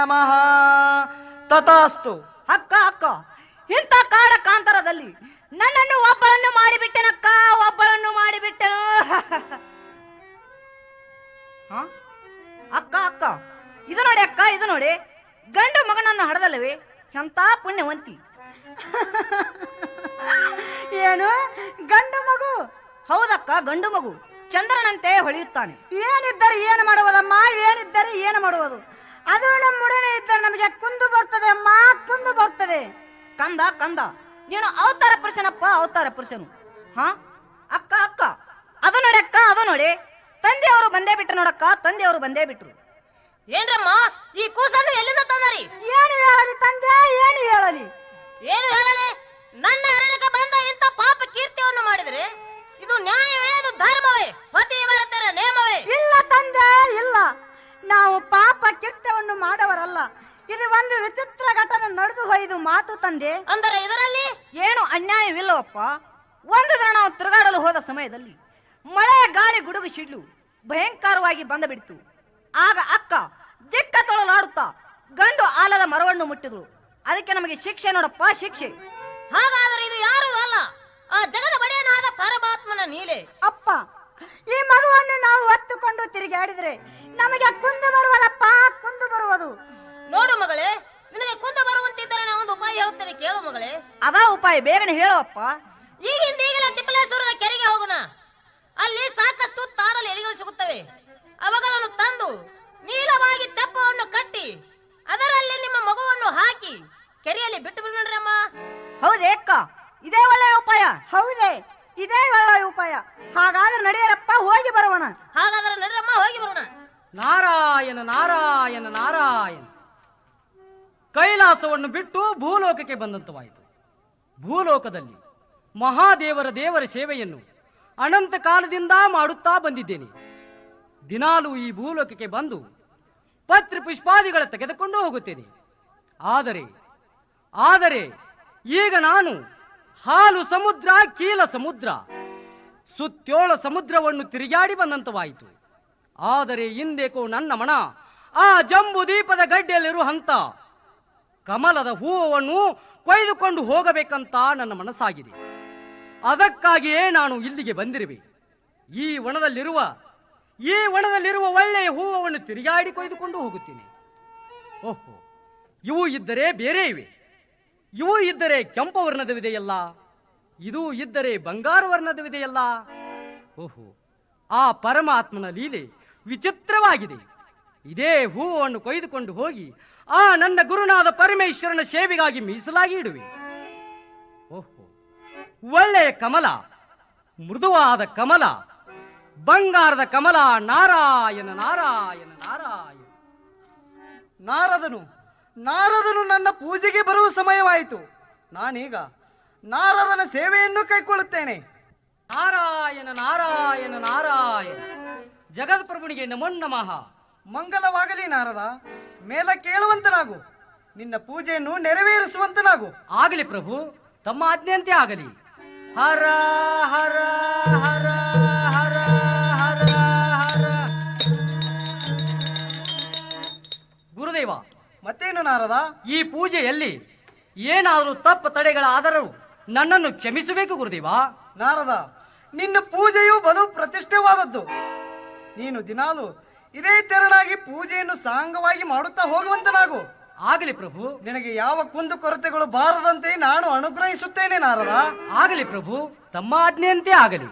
ನಮಃ ತಥಾಸ್ತು ಅಕ್ಕ ಅಕ್ಕ ಇಂಥ ಕಾಡ ಕಾಂತರದಲ್ಲಿ ನನ್ನನ್ನು ಒಬ್ಬಳನ್ನು ಮಾಡಿಬಿಟ್ಟೆನಕ್ಕ ಒಬ್ಬಳನ್ನು ಮಾಡಿಬಿಟ್ಟೆನು ಹ? ಅಕ್ಕ ಅಕ್ಕ ಇದು ನೋಡಿ ಅಕ್ಕ ಇದು ನೋಡಿ ಗಂಡು ಮಗನನ್ನು ಹಡದಲ್ಲವೇ ಎಂತ ಪುಣ್ಯವಂತಿ ಏನು ಗಂಡು ಮಗು ಹೌದಕ್ಕ ಗಂಡು ಮಗು ಚಂದ್ರನಂತೆ ಹೊಳೆಯುತ್ತಾನೆ ಏನಿದ್ದರೆ ಏನು ಮಾಡುವುದಮ್ಮ ಏನಿದ್ದರೆ ಏನು ಮಾಡುವುದು ಅದು ನಮ್ಮೊಡನೆ ಇದ್ದರೆ ನಮಗೆ ಕುಂದು ಬರ್ತದೆ ಅಮ್ಮ ಕುಂದು ಬರ್ತದೆ ಕಂದ ಕಂದ ನೀನು ಅವತಾರ ಪುರುಷನಪ್ಪ ಅವತಾರ ಪುರುಷನು ಹಾ ಅಕ್ಕ ಅಕ್ಕ ಅದು ನೋಡಿ ಅಕ್ಕ ಅದು ನೋಡಿ ತಂದೆಯವರು ಬಂದೇ ಬಿಟ್ರು ನೋಡಕ್ಕ ತಂದೆಯವರು ಬಂದೇ ಬಿಟ್ರು ಏನ್ರಮ್ಮ ಈ ಕೂಸನ್ನು ಎಲ್ಲಿಂದ ತಂದರಿ ಏನು ಹೇಳಲಿ ತಂದೆ ಏನು ಹೇಳಲಿ ಏನು ಹೇಳಲಿ ನನ್ನ ಅರಣ್ಯಕ್ಕೆ ಬಂದ ಇಂಥ ಪಾಪ ಕೀರ್ತಿಯನ್ನು ಮಾಡಿದ್ರೆ ಇದು ನ್ಯಾಯವೇ ಇದು ಧರ್ಮವೇ ಪತಿವರತರ ನೇಮವೇ ಇಲ್ಲ ತಂದೆ ಇಲ್ಲ ನಾವು ಪಾಪ ಕೃತ್ಯವನ್ನು ಮಾಡವರಲ್ಲ ಇದು ಒಂದು ವಿಚಿತ್ರ ಘಟನೆ ನಡೆದು ಹೋಯ್ದು ಮಾತು ತಂದೆ ಅಂದರೆ ಇದರಲ್ಲಿ ಏನು ಅನ್ಯಾಯವಿಲ್ಲವಪ್ಪ ಒಂದು ದಿನ ನಾವು ತಿರುಗಾಡಲು ಹೋದ ಸಮಯದಲ್ಲಿ ಮಳೆ ಗಾಳಿ ಗುಡುಗು ಸಿಡ್ಲು ಭಯಂಕರವಾಗಿ ಬಂದ ಬಿಡ್ತು ಆಗ ಅಕ್ಕ ದಿಕ್ಕ ತೊಳಲಾಡುತ್ತಾ ಗಂಡು ಆಲದ ಮರವನ್ನು ಮುಟ್ಟಿದ್ರು ಅದಕ್ಕೆ ನಮಗೆ ಶಿಕ್ಷೆ ನೋಡಪ್ಪ ಶಿಕ್ಷೆ ಹಾಗಾದರೆ ಇದು ಯಾರು ಅಲ್ಲ ಆ ಜಗದ ಬಡೆಯನಾದ ಪರಮಾತ್ಮನ ನೀಲೆ ಅಪ್ಪ ಈ ಮಗುವನ್ನು ನಾವು ಹೊತ್ತುಕೊಂಡು ತಿರುಗಾಡಿದ್ರೆ ನಮಗೆ ಕುಂದು ಬರುವುದಪ್ಪ ಕುಂದು ಬರುವುದು ನೋಡು ಮಗಳೇ ನಿನಗೆ ಕುಂದ ಬರುವಂತಿದ್ದರೆ ನಾನು ಒಂದು ಉಪಾಯ ಹೇಳುತ್ತೇನೆ ಕೇಳು ಮಗಳೇ ಅದಾ ಉಪಾಯ ಬೇಗನೆ ಹೇಳವಪ್ಪ ಈಗಿಂದ ಈಗಲೇ ತಿಪ್ಪಲೇಶ್ವರದ ಕೆರೆಗೆ ಹೋಗೋಣ ಅಲ್ಲಿ ಸಾಕಷ್ಟು ತಾಡಲು ಎಲೆಗಳು ಸಿಗುತ್ತವೆ ಅವುಗಳನ್ನು ತಂದು ನೀಳವಾಗಿ ತೆಪ್ಪವನ್ನು ಕಟ್ಟಿ ಅದರಲ್ಲಿ ನಿಮ್ಮ ಮಗುವನ್ನು ಹಾಕಿ ಕೆರೆಯಲ್ಲಿ ಬಿಟ್ಟು ಬಿಡೋಣ್ರಿ ಅಮ್ಮ ಹೌದೇ ಅಕ್ಕ ಇದೇ ಒಳ್ಳೆಯ ಉಪಾಯ ಹೌದೇ ಇದೇ ಒಳ್ಳೆಯ ಉಪಾಯ ಹಾಗಾದ್ರೆ ನಡೆಯರಪ್ಪ ಹೋಗಿ ಬರೋಣ ಹಾಗಾದ್ರೆ ನಡ್ರಮ್ಮ ಹೋಗಿ ಬರೋಣ ನಾರಾಯಣ ನಾರಾಯಣ ನಾರಾಯಣ ಕೈಲಾಸವನ್ನು ಬಿಟ್ಟು ಭೂಲೋಕಕ್ಕೆ ಬಂದಂತವಾಯಿತು ಭೂಲೋಕದಲ್ಲಿ ಮಹಾದೇವರ ದೇವರ ಸೇವೆಯನ್ನು ಅನಂತ ಕಾಲದಿಂದ ಮಾಡುತ್ತಾ ಬಂದಿದ್ದೇನೆ ದಿನಾಲೂ ಈ ಭೂಲೋಕಕ್ಕೆ ಬಂದು ಪತ್ರ ಪುಷ್ಪಾದಿಗಳ ತೆಗೆದುಕೊಂಡು ಹೋಗುತ್ತೇನೆ ಆದರೆ ಆದರೆ ಈಗ ನಾನು ಹಾಲು ಸಮುದ್ರ ಕೀಲ ಸಮುದ್ರ ಸುತ್ತೋಳ ಸಮುದ್ರವನ್ನು ತಿರುಗಾಡಿ ಬಂದಂತವಾಯಿತು ಆದರೆ ಇಂದೇಕೋ ನನ್ನ ಮನ ಆ ಜಂಬು ದೀಪದ ಗಡ್ಡೆಯಲ್ಲಿರುವಂತ ಕಮಲದ ಹೂವನ್ನು ಕೊಯ್ದುಕೊಂಡು ಹೋಗಬೇಕಂತ ನನ್ನ ಮನಸ್ಸಾಗಿದೆ ಅದಕ್ಕಾಗಿಯೇ ನಾನು ಇಲ್ಲಿಗೆ ಬಂದಿರುವೆ ಈ ವನದಲ್ಲಿರುವ ಈ ವನದಲ್ಲಿರುವ ಒಳ್ಳೆಯ ಹೂವನ್ನು ತಿರುಗಾಡಿ ಕೊಯ್ದುಕೊಂಡು ಹೋಗುತ್ತೇನೆ ಓಹೋ ಇವು ಇದ್ದರೆ ಬೇರೆ ಇವೆ ಇವು ಇದ್ದರೆ ಕೆಂಪು ವರ್ಣದವಿದೆಯಲ್ಲ ಇದು ಇದ್ದರೆ ಬಂಗಾರ ವರ್ಣದವಿದೆಯಲ್ಲ ಓಹೋ ಆ ಪರಮಾತ್ಮನ ಲೀಲೆ ವಿಚಿತ್ರವಾಗಿದೆ ಇದೇ ಹೂವನ್ನು ಕೊಯ್ದುಕೊಂಡು ಹೋಗಿ ಆ ನನ್ನ ಗುರುನಾದ ಪರಮೇಶ್ವರನ ಸೇವೆಗಾಗಿ ಮೀಸಲಾಗಿ ಇಡುವೆ ಓಹೋ ಒಳ್ಳೆಯ ಕಮಲ ಮೃದುವಾದ ಕಮಲ ಬಂಗಾರದ ಕಮಲ ನಾರಾಯಣ ನಾರಾಯಣ ನಾರಾಯಣ ನಾರದನು ನಾರದನು ನನ್ನ ಪೂಜೆಗೆ ಬರುವ ಸಮಯವಾಯಿತು ನಾನೀಗ ನಾರದನ ಸೇವೆಯನ್ನು ಕೈಕೊಳ್ಳುತ್ತೇನೆ ನಾರಾಯಣ ನಾರಾಯಣ ನಾರಾಯಣ ಜಗತ್ಪ್ರಭುನಿಗೆ ನಮೋ ನಮಃ ಮಂಗಲವಾಗಲಿ ನಾರದ ಮೇಲ ಕೇಳುವಂತನಾಗು ನಿನ್ನ ಪೂಜೆಯನ್ನು ನೆರವೇರಿಸುವಂತನಾಗು ಆಗಲಿ ಪ್ರಭು ತಮ್ಮ ಆಜ್ಞೆಯಂತೆ ಆಗಲಿ ಹರ ಹರ ಹರ ಹರ ಹರ ಹರ ಗುರುದೇವ ಮತ್ತೇನು ನಾರದ ಈ ಪೂಜೆಯಲ್ಲಿ ಏನಾದರೂ ತಪ್ಪು ತಡೆಗಳಾದರೂ ನನ್ನನ್ನು ಕ್ಷಮಿಸಬೇಕು ಗುರುದೇವ ನಾರದ ನಿನ್ನ ಪೂಜೆಯು ಬಲು ಪ್ರತಿಷ್ಠೆವಾದದ್ದು ನೀನು ದಿನಾಲು ಇದೇ ತೆರನಾಗಿ ಪೂಜೆಯನ್ನು ಸಾಂಗವಾಗಿ ಮಾಡುತ್ತಾ ಹೋಗುವಂತನಾಗು ಆಗಲಿ ಪ್ರಭು ನಿನಗೆ ಯಾವ ಕುಂದು ಕೊರತೆಗಳು ಬಾರದಂತೆ ನಾನು ಅನುಗ್ರಹಿಸುತ್ತೇನೆ ನಾರದ ಆಗಲಿ ಪ್ರಭು ತಮ್ಮ ಆಜ್ಞೆಯಂತೆ ಆಗಲಿ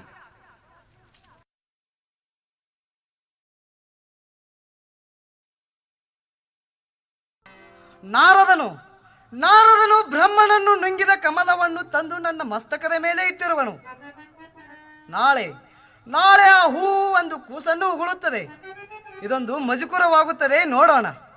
ನಾರದನು ನಾರದನು ಬ್ರಹ್ಮನನ್ನು ನುಂಗಿದ ಕಮಲವನ್ನು ತಂದು ನನ್ನ ಮಸ್ತಕದ ಮೇಲೆ ಇಟ್ಟಿರುವನು ನಾಳೆ ನಾಳೆ ಆ ಹೂ ಒಂದು ಕೂಸನ್ನು ಉಗುಳುತ್ತದೆ ಇದೊಂದು ಮಜುಕುರವಾಗುತ್ತದೆ ನೋಡೋಣ